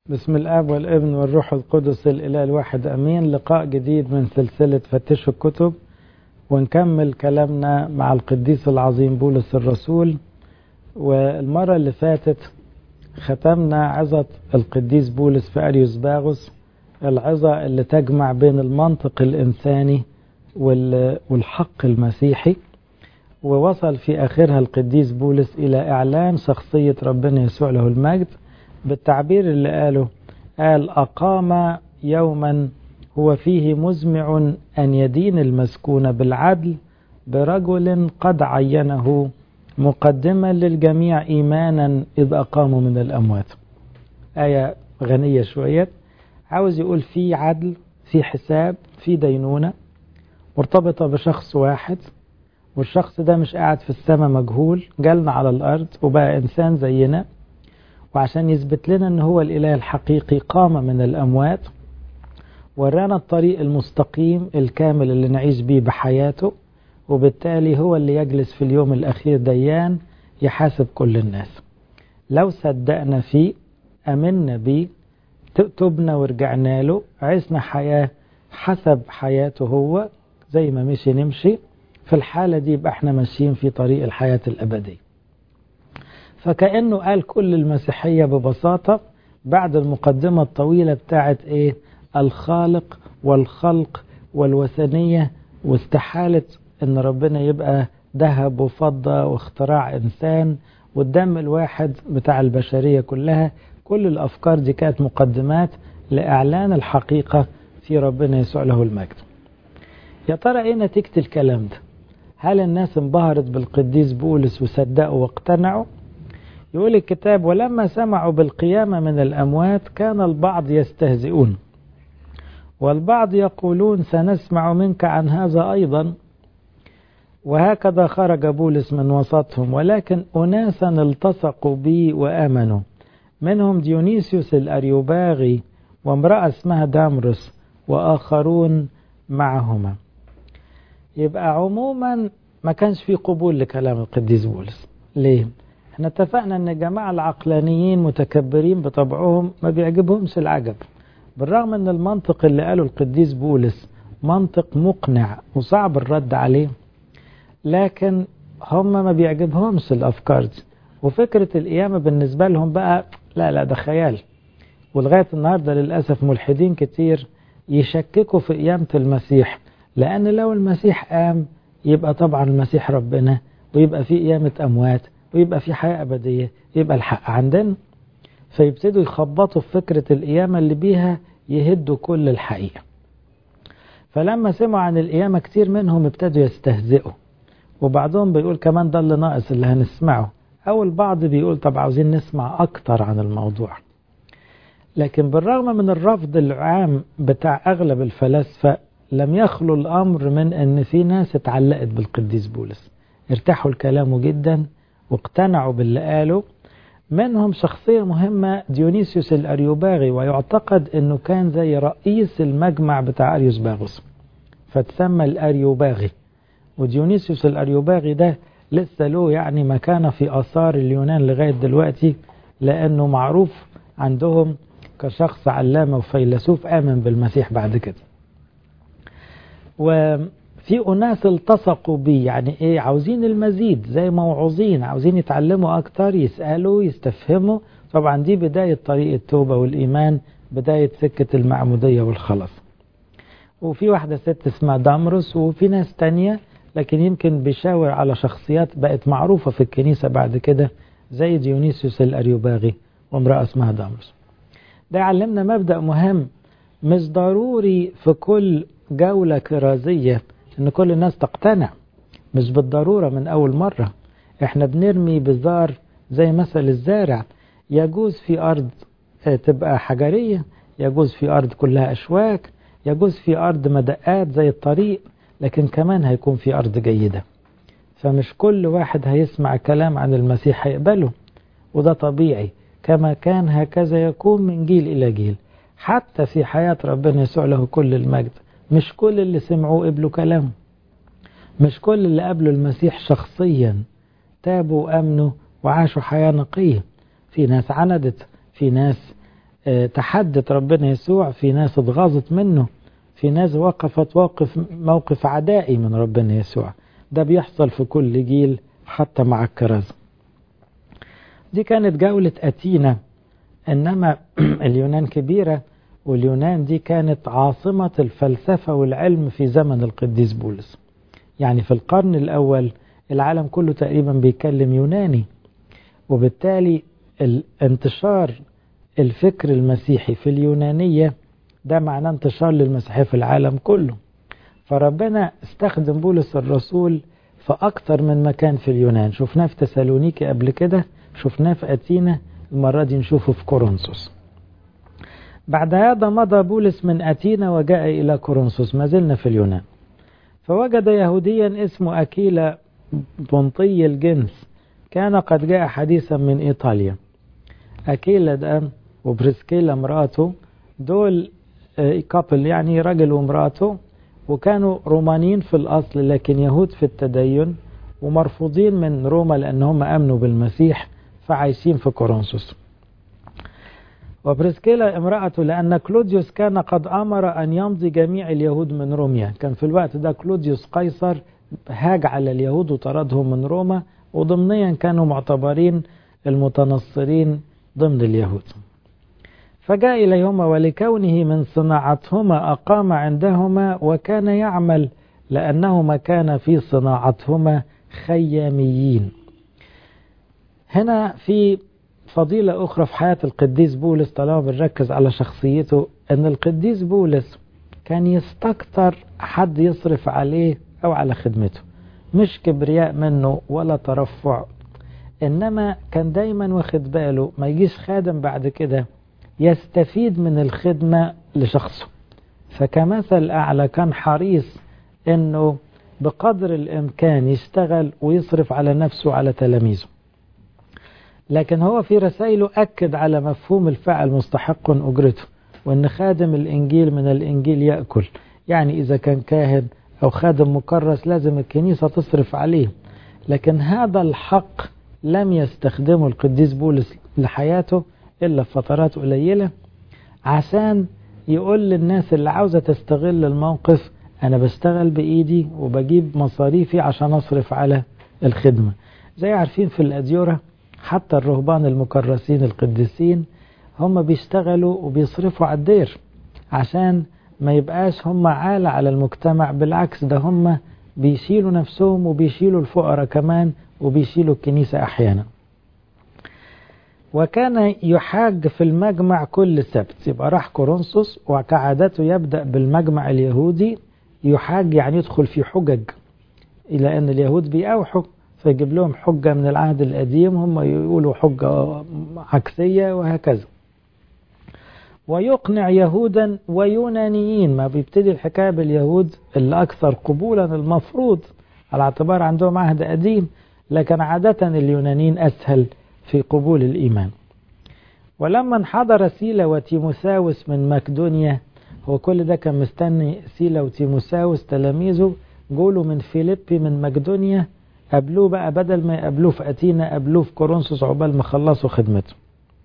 بسم الاب والابن والروح القدس الاله الواحد امين لقاء جديد من سلسله فتشوا الكتب ونكمل كلامنا مع القديس العظيم بولس الرسول والمره اللي فاتت ختمنا عظه القديس بولس في اريوس باغوس العظه اللي تجمع بين المنطق الانساني والحق المسيحي ووصل في اخرها القديس بولس الى اعلان شخصيه ربنا يسوع له المجد بالتعبير اللي قاله قال أقام يوما هو فيه مزمع أن يدين المسكون بالعدل برجل قد عينه مقدما للجميع إيمانا إذ أقاموا من الأموات آية غنية شوية عاوز يقول في عدل في حساب في دينونة مرتبطة بشخص واحد والشخص ده مش قاعد في السماء مجهول جالنا على الأرض وبقى إنسان زينا وعشان يثبت لنا ان هو الاله الحقيقي قام من الاموات ورانا الطريق المستقيم الكامل اللي نعيش بيه بحياته وبالتالي هو اللي يجلس في اليوم الاخير ديان يحاسب كل الناس لو صدقنا فيه امنا بيه تبنا ورجعنا له عشنا حياه حسب حياته هو زي ما مشي نمشي في الحاله دي يبقى احنا ماشيين في طريق الحياه الابديه فكأنه قال كل المسيحية ببساطة بعد المقدمة الطويلة بتاعت ايه الخالق والخلق والوثنية واستحالة ان ربنا يبقى ذهب وفضة واختراع انسان والدم الواحد بتاع البشرية كلها كل الافكار دي كانت مقدمات لاعلان الحقيقة في ربنا يسوع له المجد يا ترى ايه نتيجة الكلام ده هل الناس انبهرت بالقديس بولس وصدقوا واقتنعوا يقول الكتاب ولما سمعوا بالقيامة من الأموات كان البعض يستهزئون والبعض يقولون سنسمع منك عن هذا أيضا وهكذا خرج بولس من وسطهم ولكن أناسا التصقوا بي وآمنوا منهم ديونيسيوس الأريوباغي وامرأة اسمها دامرس وآخرون معهما يبقى عموما ما كانش في قبول لكلام القديس بولس ليه؟ احنا اتفقنا ان الجماعة العقلانيين متكبرين بطبعهم ما بيعجبهمش العجب بالرغم ان المنطق اللي قاله القديس بولس منطق مقنع وصعب الرد عليه لكن هم ما بيعجبهمش الافكار دي وفكرة القيامة بالنسبة لهم بقى لا لا ده خيال ولغاية النهاردة للأسف ملحدين كتير يشككوا في قيامة المسيح لأن لو المسيح قام يبقى طبعا المسيح ربنا ويبقى في قيامة أموات ويبقى في حياة أبدية يبقى الحق عندنا فيبتدوا يخبطوا في فكرة القيامة اللي بيها يهدوا كل الحقيقة فلما سمعوا عن القيامة كتير منهم ابتدوا يستهزئوا وبعضهم بيقول كمان ده اللي ناقص اللي هنسمعه أو البعض بيقول طب عاوزين نسمع أكتر عن الموضوع لكن بالرغم من الرفض العام بتاع أغلب الفلاسفة لم يخلو الأمر من أن في ناس اتعلقت بالقديس بولس ارتاحوا لكلامه جدا واقتنعوا باللي قاله منهم شخصية مهمة ديونيسيوس الأريوباغي ويعتقد أنه كان زي رئيس المجمع بتاع أريوس باغوس فتسمى الأريوباغي وديونيسيوس الأريوباغي ده لسه له يعني مكانة في آثار اليونان لغاية دلوقتي لأنه معروف عندهم كشخص علامة وفيلسوف آمن بالمسيح بعد كده و في أناس التصقوا بيه يعني إيه عاوزين المزيد زي موعوظين عاوزين يتعلموا أكتر يسألوا يستفهموا طبعا دي بداية طريق التوبة والإيمان بداية سكة المعمودية والخلاص وفي واحدة ست اسمها دامروس وفي ناس تانية لكن يمكن بيشاور على شخصيات بقت معروفة في الكنيسة بعد كده زي ديونيسيوس الأريوباغي وامرأة اسمها دامروس ده يعلمنا مبدأ مهم مش ضروري في كل جولة كرازية ان كل الناس تقتنع مش بالضرورة من اول مرة احنا بنرمي بذار زي مثل الزارع يجوز في ارض تبقى حجرية يجوز في ارض كلها اشواك يجوز في ارض مدقات زي الطريق لكن كمان هيكون في ارض جيدة فمش كل واحد هيسمع كلام عن المسيح هيقبله وده طبيعي كما كان هكذا يكون من جيل الى جيل حتى في حياة ربنا يسوع له كل المجد مش كل اللي سمعوه قبلوا كلامه مش كل اللي قبلوا المسيح شخصيا تابوا وامنوا وعاشوا حياة نقية في ناس عندت في ناس تحدت ربنا يسوع في ناس اتغاظت منه في ناس وقفت موقف موقف عدائي من ربنا يسوع ده بيحصل في كل جيل حتى مع الكرازة دي كانت جولة أتينا إنما اليونان كبيرة واليونان دي كانت عاصمة الفلسفة والعلم في زمن القديس بولس يعني في القرن الأول العالم كله تقريبا بيتكلم يوناني وبالتالي انتشار الفكر المسيحي في اليونانية ده معناه انتشار للمسيحية في العالم كله فربنا استخدم بولس الرسول في أكتر من مكان في اليونان شفناه في تسالونيكي قبل كده شفناه في أتينا المرة دي نشوفه في كورنثوس بعد هذا مضى بولس من أتينا وجاء إلى كورنثوس ما زلنا في اليونان فوجد يهوديا اسمه أكيلا بنطي الجنس كان قد جاء حديثا من إيطاليا أكيلا ده وبريسكيلا امرأته دول كابل يعني رجل وامرأته وكانوا رومانيين في الأصل لكن يهود في التدين ومرفوضين من روما لأن هم أمنوا بالمسيح فعايشين في كورنثوس وبريسكيلا امرأته لأن كلوديوس كان قد أمر أن يمضي جميع اليهود من روميا كان في الوقت ده كلوديوس قيصر هاج على اليهود وطردهم من روما وضمنيا كانوا معتبرين المتنصرين ضمن اليهود فجاء إليهما ولكونه من صناعتهما أقام عندهما وكان يعمل لأنهما كان في صناعتهما خياميين هنا في فضيلة أخرى في حياة القديس بولس طالما بنركز على شخصيته أن القديس بولس كان يستكتر حد يصرف عليه أو على خدمته مش كبرياء منه ولا ترفع إنما كان دايما واخد باله ما يجيش خادم بعد كده يستفيد من الخدمة لشخصه فكمثل أعلى كان حريص أنه بقدر الإمكان يشتغل ويصرف على نفسه وعلى تلاميذه لكن هو في رسائله أكد على مفهوم الفعل مستحق أجرته وأن خادم الإنجيل من الإنجيل يأكل يعني إذا كان كاهن أو خادم مكرس لازم الكنيسة تصرف عليه لكن هذا الحق لم يستخدمه القديس بولس لحياته إلا في فترات قليلة عشان يقول للناس اللي عاوزة تستغل الموقف أنا بشتغل بإيدي وبجيب مصاريفي عشان أصرف على الخدمة زي عارفين في الأديرة حتى الرهبان المكرسين القديسين هم بيشتغلوا وبيصرفوا على الدير عشان ما يبقاش هم عالة على المجتمع بالعكس ده هم بيشيلوا نفسهم وبيشيلوا الفقراء كمان وبيشيلوا الكنيسة أحيانا وكان يحاج في المجمع كل سبت يبقى راح كورنثوس وكعادته يبدأ بالمجمع اليهودي يحاج يعني يدخل في حجج إلى أن اليهود بيأوحوا فيجيب لهم حجة من العهد القديم هم يقولوا حجة عكسية وهكذا ويقنع يهودا ويونانيين ما بيبتدي الحكاية باليهود اللي أكثر قبولا المفروض على اعتبار عندهم عهد قديم لكن عادة اليونانيين أسهل في قبول الإيمان ولما انحدر سيلا وتيموساوس من مقدونيا هو كل ده كان مستني سيلا وتيموساوس تلاميذه جولوا من فيليبي من مقدونيا قابلوه بقى بدل ما يقابلوه في أتينا قابلوه في كورنثوس عقبال ما خلصوا خدمته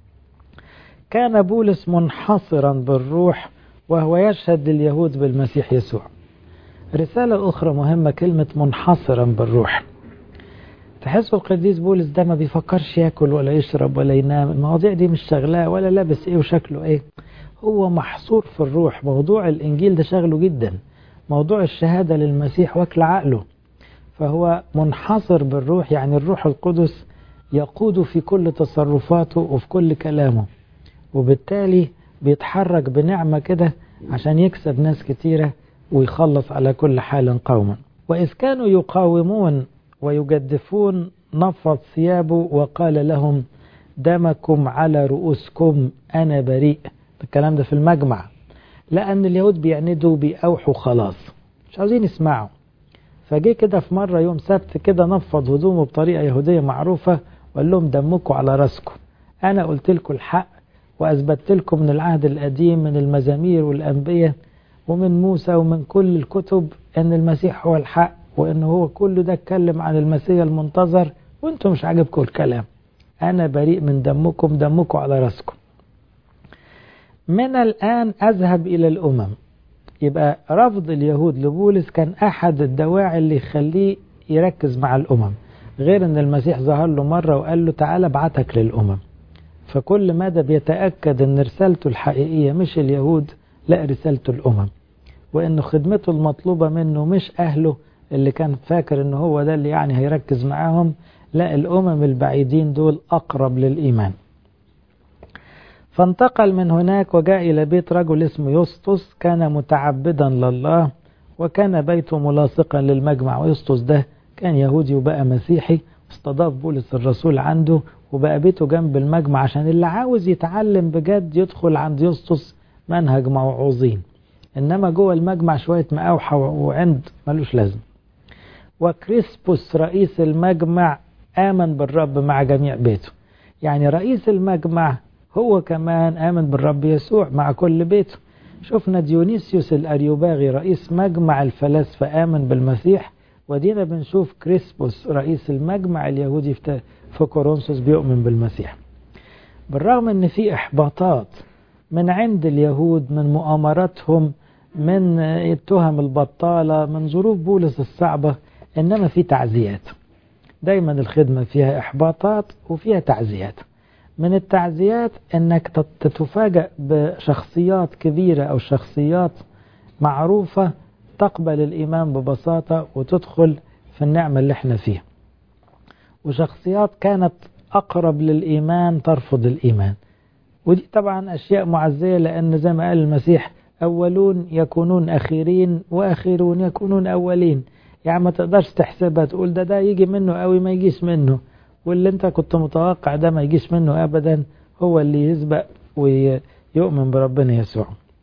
كان بولس منحصرا بالروح وهو يشهد لليهود بالمسيح يسوع رسالة أخرى مهمة كلمة منحصرا بالروح تحسوا القديس بولس ده ما بيفكرش ياكل ولا يشرب ولا ينام المواضيع دي مش شغلاه ولا لابس ايه وشكله ايه هو محصور في الروح موضوع الانجيل ده شغله جدا موضوع الشهادة للمسيح واكل عقله فهو منحصر بالروح يعني الروح القدس يقود في كل تصرفاته وفي كل كلامه وبالتالي بيتحرك بنعمة كده عشان يكسب ناس كتيرة ويخلص على كل حال قوما وإذ كانوا يقاومون ويجدفون نفض ثيابه وقال لهم دمكم على رؤوسكم أنا بريء الكلام ده في المجمع لأن اليهود بيعندوا بيأوحوا خلاص مش عاوزين يسمعوا فجه كده في مرة يوم سبت كده نفض هدومه بطريقة يهودية معروفة وقال لهم دمكم على راسكم أنا قلت لكم الحق وأثبتت لكم من العهد القديم من المزامير والأنبياء ومن موسى ومن كل الكتب أن المسيح هو الحق وأن هو كل ده اتكلم عن المسيح المنتظر وأنتم مش عاجبكم الكلام أنا بريء من دمكم دمكم على راسكم من الآن أذهب إلى الأمم يبقى رفض اليهود لبولس كان أحد الدواعي اللي يخليه يركز مع الأمم غير أن المسيح ظهر له مرة وقال له تعالى ابعتك للأمم فكل مدى بيتأكد أن رسالته الحقيقية مش اليهود لا رسالته الأمم وأنه خدمته المطلوبة منه مش أهله اللي كان فاكر أنه هو ده اللي يعني هيركز معاهم لا الأمم البعيدين دول أقرب للإيمان فانتقل من هناك وجاء إلى بيت رجل اسمه يسطس كان متعبدا لله وكان بيته ملاصقا للمجمع ويسطس ده كان يهودي وبقى مسيحي استضاف بولس الرسول عنده وبقى بيته جنب المجمع عشان اللي عاوز يتعلم بجد يدخل عند يسطس منهج موعوظين انما جوه المجمع شويه مقاوحه وعند ملوش لازم وكريسبوس رئيس المجمع امن بالرب مع جميع بيته يعني رئيس المجمع هو كمان آمن بالرب يسوع مع كل بيته شفنا ديونيسيوس الأريوباغي رئيس مجمع الفلاسفة آمن بالمسيح ودينا بنشوف كريسبوس رئيس المجمع اليهودي في كورنثوس بيؤمن بالمسيح بالرغم ان في احباطات من عند اليهود من مؤامراتهم من التهم البطالة من ظروف بولس الصعبة انما في تعزيات دايما الخدمة فيها احباطات وفيها تعزيات من التعزيات انك تتفاجأ بشخصيات كبيرة او شخصيات معروفة تقبل الايمان ببساطة وتدخل في النعمة اللي احنا فيها وشخصيات كانت اقرب للايمان ترفض الايمان ودي طبعا اشياء معزية لان زي ما قال المسيح اولون يكونون اخيرين واخيرون يكونون اولين يعني ما تقدرش تحسبها تقول ده ده يجي منه قوي ما يجيش منه واللي انت كنت متوقع ده ما يجيش منه ابدا هو اللي يسبق ويؤمن بربنا يسوع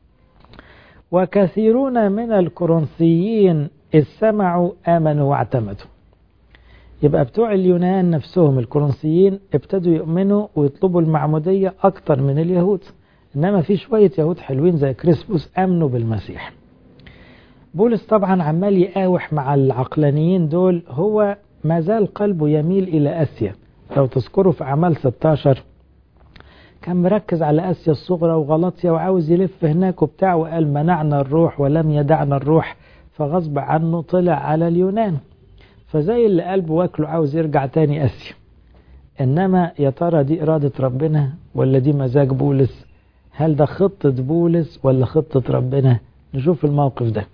وكثيرون من الكورنثيين إذ سمعوا آمنوا واعتمدوا يبقى بتوع اليونان نفسهم الكورنثيين ابتدوا يؤمنوا ويطلبوا المعمودية أكتر من اليهود إنما في شوية يهود حلوين زي كريسبوس آمنوا بالمسيح بولس طبعا عمال يقاوح مع العقلانيين دول هو ما زال قلبه يميل إلى آسيا لو تذكروا في أعمال 16 كان مركز على آسيا الصغرى وغلطيا وعاوز يلف هناك وبتاع وقال منعنا الروح ولم يدعنا الروح فغصب عنه طلع على اليونان فزي اللي قلبه واكله عاوز يرجع تاني آسيا إنما يا ترى دي إرادة ربنا ولا دي مزاج بولس هل ده خطة بولس ولا خطة ربنا نشوف الموقف ده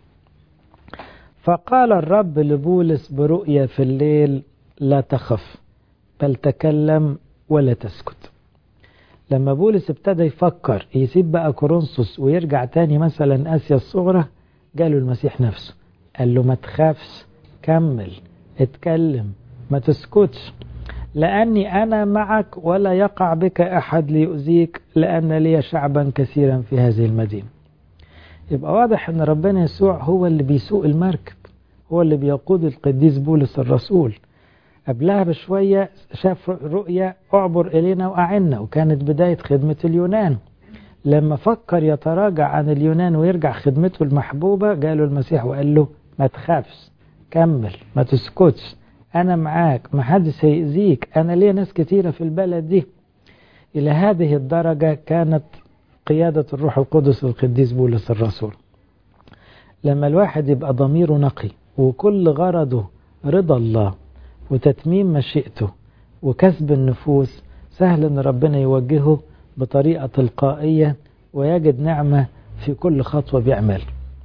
فقال الرب لبولس برؤيا في الليل لا تخف بل تكلم ولا تسكت لما بولس ابتدى يفكر يسيب بقى كورنثوس ويرجع تاني مثلا آسيا الصغرى جاله المسيح نفسه قال له ما تخافش كمل اتكلم ما تسكتش لأني أنا معك ولا يقع بك أحد ليؤذيك لأن لي شعبا كثيرا في هذه المدينة يبقى واضح أن ربنا يسوع هو اللي بيسوق المركب هو اللي بيقود القديس بولس الرسول قبلها بشوية شاف رؤية أعبر إلينا وأعنا وكانت بداية خدمة اليونان لما فكر يتراجع عن اليونان ويرجع خدمته المحبوبة جاله المسيح وقال له ما تخافش كمل ما تسكتش أنا معاك ما حدش هيأذيك أنا ليا ناس كتيرة في البلد دي إلى هذه الدرجة كانت قيادة الروح القدس القديس بولس الرسول لما الواحد يبقى ضميره نقي وكل غرضه رضا الله وتتميم مشيئته وكسب النفوس سهل ان ربنا يوجهه بطريقة تلقائية ويجد نعمة في كل خطوة بيعمل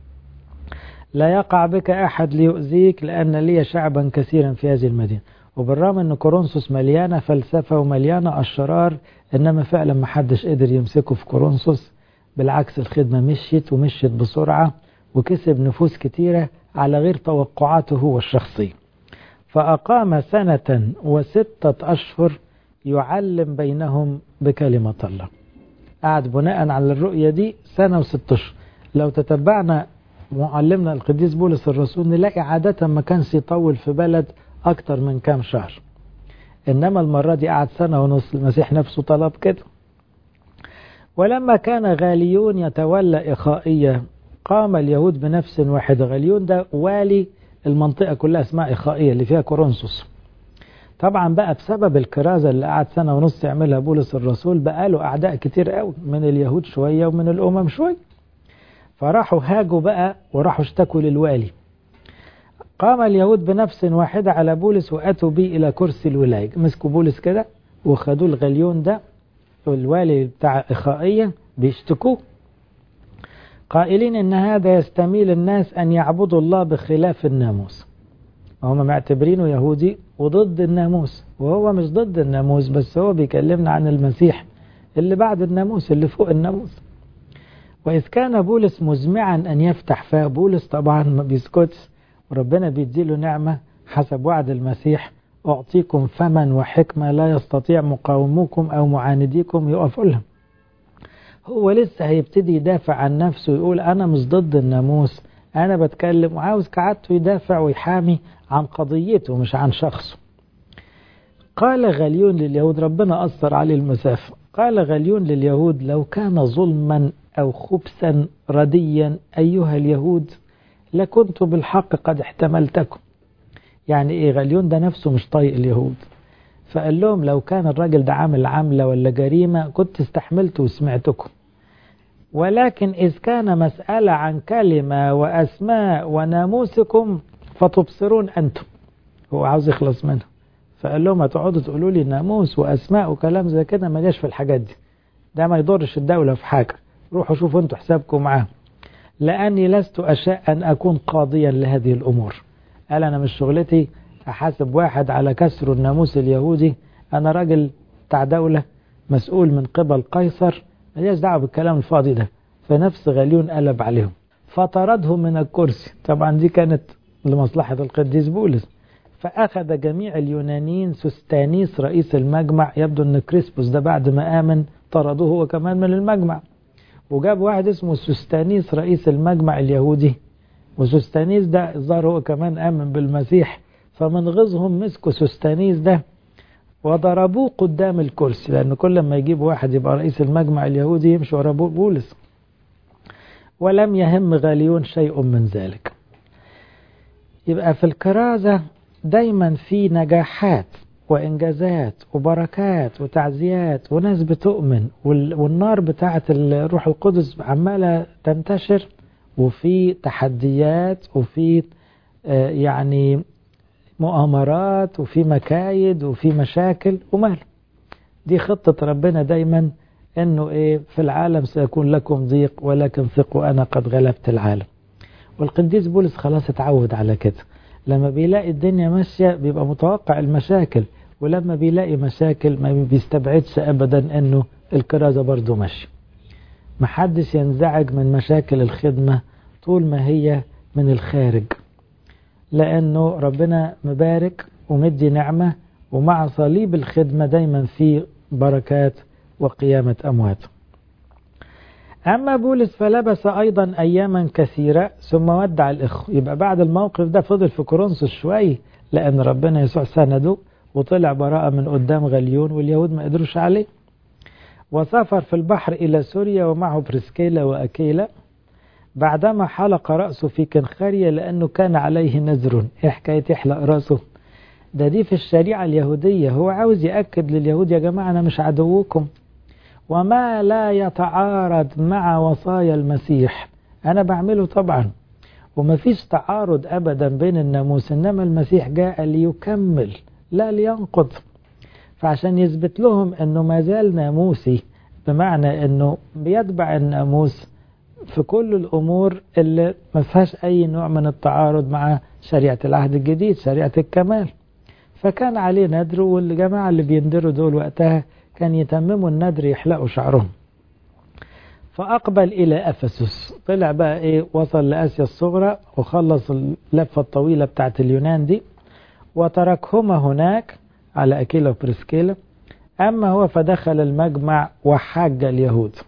لا يقع بك أحد ليؤذيك لأن لي شعبا كثيرا في هذه المدينة وبالرغم أن كورنثوس مليانة فلسفة ومليانة أشرار إنما فعلا ما حدش قدر يمسكه في كورنثوس بالعكس الخدمة مشيت ومشيت بسرعة وكسب نفوس كتيرة على غير توقعاته هو الشخصي فأقام سنة وستة أشهر يعلم بينهم بكلمة الله قعد بناء على الرؤية دي سنة وست أشهر لو تتبعنا معلمنا القديس بولس الرسول نلاقي عادة ما كانش يطول في بلد أكتر من كام شهر إنما المرة دي قعد سنة ونص المسيح نفسه طلب كده ولما كان غاليون يتولى إخائية قام اليهود بنفس واحدة غاليون ده والي المنطقة كلها اسمها إخائية اللي فيها كورنثوس طبعا بقى بسبب الكرازة اللي قعد سنة ونص يعملها بولس الرسول بقى له أعداء كتير قوي من اليهود شوية ومن الأمم شوية فراحوا هاجوا بقى وراحوا اشتكوا للوالي قام اليهود بنفس واحدة على بولس وأتوا به إلى كرسي الولاية مسكوا بولس كده وخدوه الغليون ده الوالي بتاع إخائية بيشتكوه قائلين إن هذا يستميل الناس أن يعبدوا الله بخلاف الناموس هم معتبرينه يهودي وضد الناموس وهو مش ضد الناموس بس هو بيكلمنا عن المسيح اللي بعد الناموس اللي فوق الناموس وإذ كان بولس مزمعا أن يفتح فاه بولس طبعا ما بيسكتش وربنا بيديله نعمة حسب وعد المسيح أعطيكم فما وحكمة لا يستطيع مقاوموكم أو معانديكم يقفوا لهم هو لسه هيبتدي يدافع عن نفسه يقول أنا مش ضد الناموس أنا بتكلم وعاوز كعادته يدافع ويحامي عن قضيته مش عن شخصه قال غليون لليهود ربنا أثر عليه المسافة قال غليون لليهود لو كان ظلما أو خبثا رديا أيها اليهود لكنت بالحق قد احتملتكم يعني إيه غليون ده نفسه مش طايق اليهود فقال لهم لو كان الراجل ده عامل عملة ولا جريمة كنت استحملت وسمعتكم ولكن إذ كان مسألة عن كلمة وأسماء وناموسكم فتبصرون أنتم هو عاوز يخلص منها فقال لهم هتقعدوا تقولوا لي ناموس وأسماء وكلام زي كده ما جاش في الحاجات دي ده ما يضرش الدولة في حاجة روحوا شوفوا انتوا حسابكم معاه لأني لست أشاء أن أكون قاضيا لهذه الأمور قال أنا مش شغلتي أحاسب واحد على كسر الناموس اليهودي أنا راجل بتاع دولة مسؤول من قبل قيصر ملياش دعوة بالكلام الفاضي ده فنفس غليون قلب عليهم فطرده من الكرسي طبعا دي كانت لمصلحة القديس بولس فأخذ جميع اليونانيين سستانيس رئيس المجمع يبدو أن كريسبوس ده بعد ما آمن طردوه هو كمان من المجمع وجاب واحد اسمه سستانيس رئيس المجمع اليهودي وسستانيس ده الظاهر هو كمان آمن بالمسيح فمن غزهم مسكوا سستانيس ده وضربوه قدام الكرسي لأن كل ما يجيب واحد يبقى رئيس المجمع اليهودي يمشي ورا بولس ولم يهم غاليون شيء من ذلك يبقى في الكرازة دايما في نجاحات وإنجازات وبركات وتعزيات وناس بتؤمن والنار بتاعة الروح القدس عمالة تنتشر وفي تحديات وفي يعني مؤامرات وفي مكايد وفي مشاكل ومال دي خطة ربنا دايما انه ايه في العالم سيكون لكم ضيق ولكن ثقوا انا قد غلبت العالم والقديس بولس خلاص اتعود على كده لما بيلاقي الدنيا ماشية بيبقى متوقع المشاكل ولما بيلاقي مشاكل ما بيستبعدش ابدا انه الكرازة برضه ماشية محدش ينزعج من مشاكل الخدمة طول ما هي من الخارج لأنه ربنا مبارك ومدي نعمة ومع صليب الخدمة دايما في بركات وقيامة أموات أما بولس فلبس أيضا أياما كثيرة ثم ودع الإخوة يبقى بعد الموقف ده فضل في كورنثوس شوي لأن ربنا يسوع سنده وطلع براءة من قدام غليون واليهود ما قدروش عليه وسافر في البحر إلى سوريا ومعه بريسكيلا وأكيلا بعدما حلق رأسه في كنخارية لأنه كان عليه نذر إيه حكاية يحلق رأسه ده دي في الشريعة اليهودية هو عاوز يأكد لليهود يا جماعة أنا مش عدوكم وما لا يتعارض مع وصايا المسيح أنا بعمله طبعا وما فيش تعارض أبدا بين الناموس إنما المسيح جاء ليكمل لا لينقض فعشان يثبت لهم أنه ما زال ناموسي بمعنى أنه بيتبع الناموس في كل الأمور اللي ما فيهاش أي نوع من التعارض مع شريعة العهد الجديد شريعة الكمال فكان عليه ندر والجماعة اللي بيندروا دول وقتها كان يتمموا الندر يحلقوا شعرهم فأقبل إلى أفسس طلع بقى إيه وصل لآسيا الصغرى وخلص اللفة الطويلة بتاعت اليونان دي وتركهما هناك على أكيلا وبريسكيلا أما هو فدخل المجمع وحاج اليهود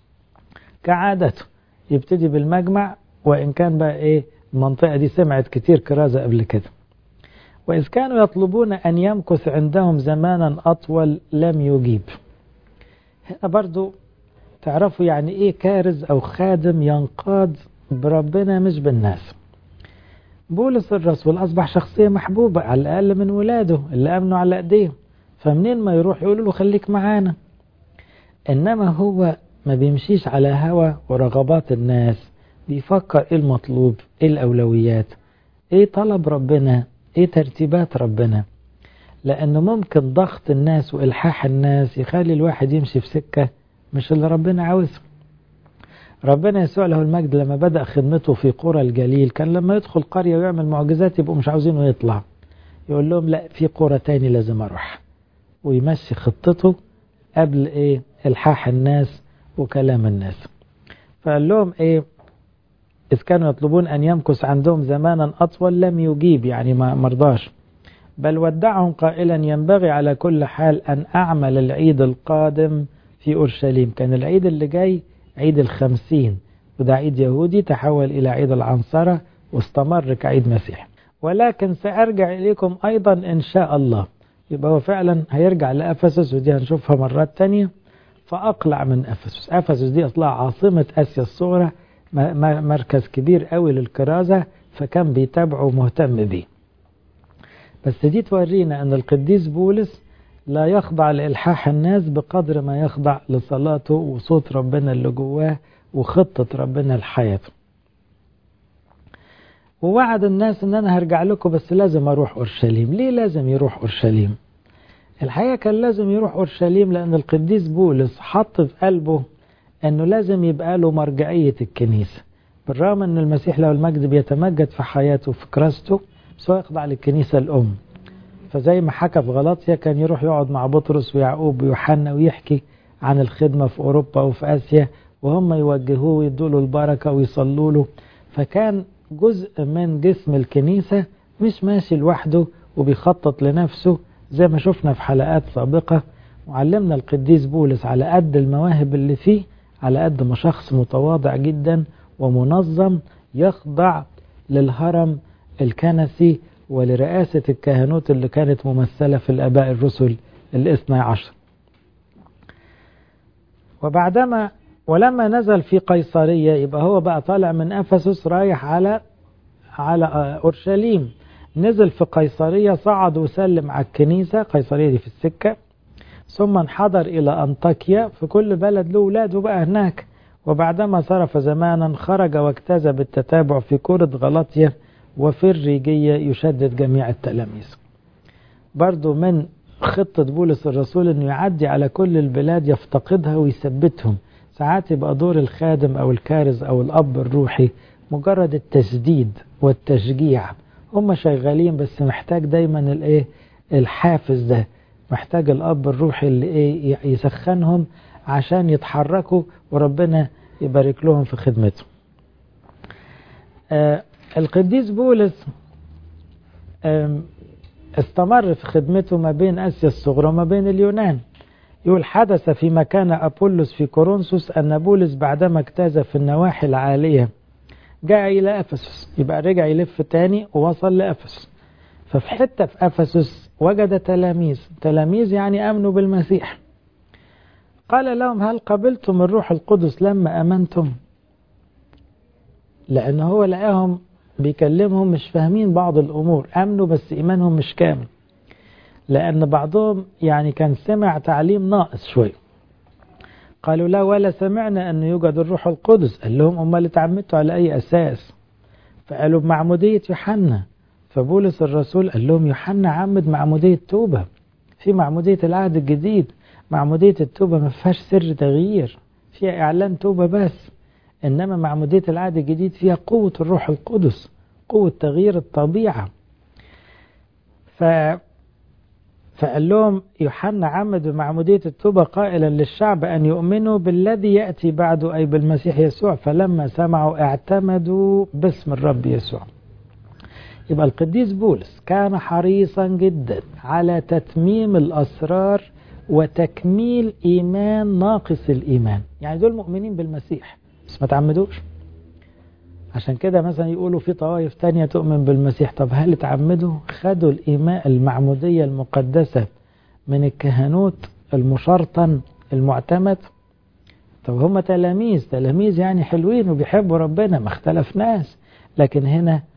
كعادته يبتدي بالمجمع وإن كان بقى إيه المنطقة دي سمعت كتير كرازة قبل كده وإذ كانوا يطلبون أن يمكث عندهم زمانا أطول لم يجيب هنا برضو تعرفوا يعني إيه كارز أو خادم ينقاد بربنا مش بالناس بولس الرسول أصبح شخصية محبوبة على الأقل من ولاده اللي أمنوا على أيديهم فمنين ما يروح يقولوا له خليك معانا إنما هو ما بيمشيش على هوى ورغبات الناس بيفكر إيه المطلوب إيه الأولويات إيه طلب ربنا إيه ترتيبات ربنا لأنه ممكن ضغط الناس وإلحاح الناس يخلي الواحد يمشي في سكة مش اللي ربنا عاوزه ربنا يسوع له المجد لما بدأ خدمته في قرى الجليل كان لما يدخل قرية ويعمل معجزات يبقوا مش عاوزينه يطلع يقول لهم لا في قرى تاني لازم أروح ويمشي خطته قبل إيه إلحاح الناس وكلام الناس فقال لهم إيه إذ كانوا يطلبون أن يمكث عندهم زمانا أطول لم يجيب يعني ما مرضاش بل ودعهم قائلا ينبغي على كل حال أن أعمل العيد القادم في أورشليم كان العيد اللي جاي عيد الخمسين وده عيد يهودي تحول إلى عيد العنصرة واستمر كعيد مسيح ولكن سأرجع إليكم أيضا إن شاء الله يبقى هو فعلا هيرجع لأفسس ودي هنشوفها مرات تانية فأقلع من أفسس أفسس دي أصلها عاصمة آسيا الصغرى مركز كبير قوي للكرازة فكان بيتابعه ومهتم بيه بس دي تورينا أن القديس بولس لا يخضع لإلحاح الناس بقدر ما يخضع لصلاته وصوت ربنا اللي جواه وخطة ربنا لحياته ووعد الناس ان انا هرجع لكم بس لازم اروح اورشليم ليه لازم يروح اورشليم الحقيقة كان لازم يروح اورشليم لان القديس بولس حط في قلبه انه لازم يبقى له مرجعية الكنيسة بالرغم ان المسيح له المجد بيتمجد في حياته وفي كراسته بس هو يخضع للكنيسة الام فزي ما حكى في غلطيا كان يروح يقعد مع بطرس ويعقوب ويوحنا ويحكي عن الخدمة في أوروبا وفي آسيا وهم يوجهوه ويدوا له البركة ويصلوا له فكان جزء من جسم الكنيسة مش ماشي لوحده وبيخطط لنفسه زي ما شفنا في حلقات سابقة وعلمنا القديس بولس على قد المواهب اللي فيه على قد ما شخص متواضع جدا ومنظم يخضع للهرم الكنسي ولرئاسة الكهنوت اللي كانت ممثلة في الآباء الرسل الاثنى عشر وبعدما ولما نزل في قيصرية يبقى هو بقى طالع من أفسس رايح على على أورشليم نزل في قيصرية صعد وسلم على الكنيسة قيصرية دي في السكة ثم انحدر إلى أنطاكيا في كل بلد له ولاده بقى هناك وبعدما صرف زمانا خرج واجتاز بالتتابع في كرة غلطية وفي الريجية يشدد جميع التلاميذ برضو من خطة بولس الرسول انه يعدي على كل البلاد يفتقدها ويثبتهم ساعات يبقى دور الخادم او الكارز او الاب الروحي مجرد التسديد والتشجيع هم شغالين بس محتاج دايما الايه الحافز ده محتاج الاب الروحي اللي ايه يسخنهم عشان يتحركوا وربنا يبارك لهم في خدمتهم آه القديس بولس استمر في خدمته ما بين اسيا الصغرى وما بين اليونان يقول حدث في مكان أبولس في كورنثوس أن بولس بعدما اجتاز في النواحي العالية جاء إلى أفسس يبقى رجع يلف تاني ووصل لأفسس ففي حتة في أفسس وجد تلاميذ تلاميذ يعني أمنوا بالمسيح قال لهم هل قبلتم الروح القدس لما أمنتم لأن هو لقاهم بيكلمهم مش فاهمين بعض الأمور أمنوا بس إيمانهم مش كامل لأن بعضهم يعني كان سمع تعليم ناقص شوي قالوا لا ولا سمعنا أن يوجد الروح القدس قال لهم أمال اتعمدتوا على أي أساس فقالوا بمعمودية يوحنا فبولس الرسول قال لهم يوحنا عمد معمودية توبة في معمودية العهد الجديد معمودية التوبة ما فيهاش سر تغيير فيها إعلان توبة بس إنما معمودية العهد الجديد فيها قوة الروح القدس قوة تغيير الطبيعة ف فقال لهم يوحنا عمد بمعمودية التوبة قائلا للشعب أن يؤمنوا بالذي يأتي بعده أي بالمسيح يسوع فلما سمعوا اعتمدوا باسم الرب يسوع يبقى القديس بولس كان حريصا جدا على تتميم الأسرار وتكميل إيمان ناقص الإيمان يعني دول مؤمنين بالمسيح بس ما تعمدوش عشان كده مثلا يقولوا في طوائف تانية تؤمن بالمسيح طب هل اتعمدوا خدوا الإيمان المعمودية المقدسة من الكهنوت المشرطن المعتمد طب هم تلاميذ تلاميذ يعني حلوين وبيحبوا ربنا ما اختلفناش لكن هنا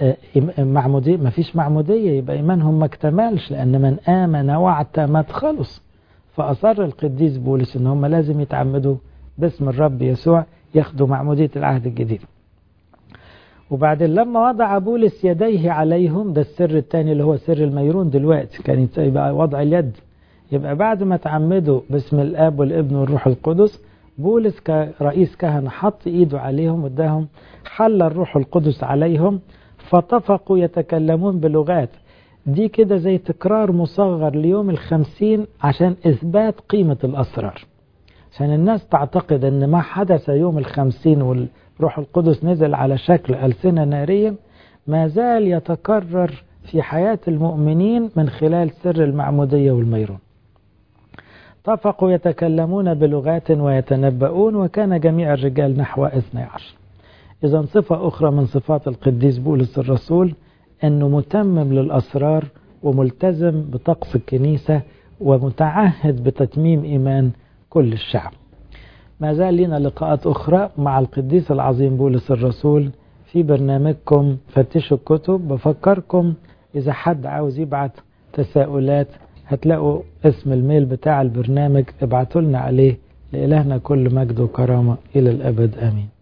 معمودية ما فيش معمودية يبقى إيمانهم ما اكتملش لأن من آمن واعتمد خلص فأصر القديس بولس إن هم لازم يتعمدوا باسم الرب يسوع ياخدوا معمودية العهد الجديد وبعدين لما وضع بولس يديه عليهم ده السر الثاني اللي هو سر الميرون دلوقتي كان يبقى وضع اليد يبقى بعد ما تعمدوا باسم الاب والابن والروح القدس بولس كرئيس كهنة حط ايده عليهم واداهم حل الروح القدس عليهم فطفقوا يتكلمون بلغات دي كده زي تكرار مصغر ليوم الخمسين عشان اثبات قيمة الاسرار عشان الناس تعتقد ان ما حدث يوم الخمسين والروح القدس نزل على شكل ألسنة نارية ما زال يتكرر في حياة المؤمنين من خلال سر المعمودية والميرون طفقوا يتكلمون بلغات ويتنبؤون وكان جميع الرجال نحو اثني عشر إذا صفة أخرى من صفات القديس بولس الرسول أنه متمم للأسرار وملتزم بطقس الكنيسة ومتعهد بتتميم إيمان كل الشعب ما زال لنا لقاءات أخرى مع القديس العظيم بولس الرسول في برنامجكم فتشوا الكتب بفكركم إذا حد عاوز يبعت تساؤلات هتلاقوا اسم الميل بتاع البرنامج ابعتوا لنا عليه لإلهنا كل مجد وكرامة إلى الأبد آمين